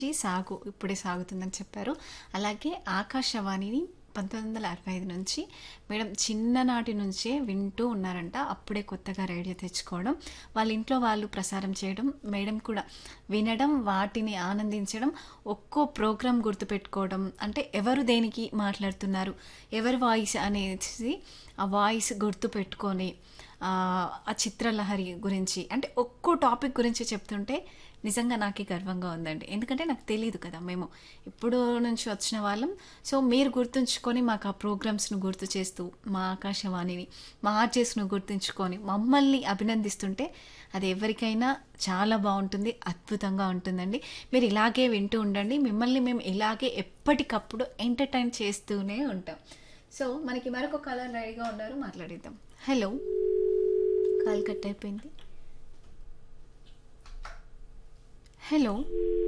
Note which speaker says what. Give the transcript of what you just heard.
Speaker 1: సాగు ఇప్పుడే సాగుతుందని చెప్పారు. అలాగే ఆకాశవాణిని 1965 నుంచి మేడం చిన్ననాటి నుంచే వింటూ ఉన్నారంట. అప్పుడే కొత్తగా రేడియో తెచ్చుకోవడం, వాళ్ళ ఇంట్లో వాళ్ళు ప్రసారం చేయడం, మేడం కూడా వినడం, వాటిని ఆనందించడం, ఒక్కో ప్రోగ్రామ్ గుర్తుపెట్టుకోవడం, అంటే ఎవరు దేనికి మాట్లాడుతున్నారు, ఎవరి వాయిస్ అనేసి ఆ వాయిస్ గుర్తుపెట్టుకొని ఆహ్, ఆ చిత్రలహరి గురించి అంటే ఒక్కో టాపిక్ గురించి చెప్తుంటే నిజంగా నాకే గర్వంగా ఉందండి. ఎందుకంటే నాకు తెలీదు కదా! మేము ఎప్పుడో నుంచి వచ్చిన వాళ్ళం. సో, మీరు గుర్తుంచుకొని మాకు ఆ ప్రోగ్రామ్స్‌ను గుర్తు చేస్తూ, మా ఆకాశవాణిని, మా ఆర్జేస్‌ను గుర్తుంచుకొని మమ్మల్ని అభినందిస్తుంటే అది ఎవరికైనా చాలా బావుంటుంది. అద్భుతంగా ఉంటుందండి. మీరు ఇలాగే వింటూ ఉండండి. మిమ్మల్ని మేము ఇలాగే ఎప్పటికప్పుడు ఎంటర్‌టైన్ చేస్తూనే ఉంటాం. సో, మనకి మరొక కాలర్ రెడీగా ఉన్నారు. మాట్లాడేద్దాం. హలో! కాల్ కట్ అయిపోయింది. హలో!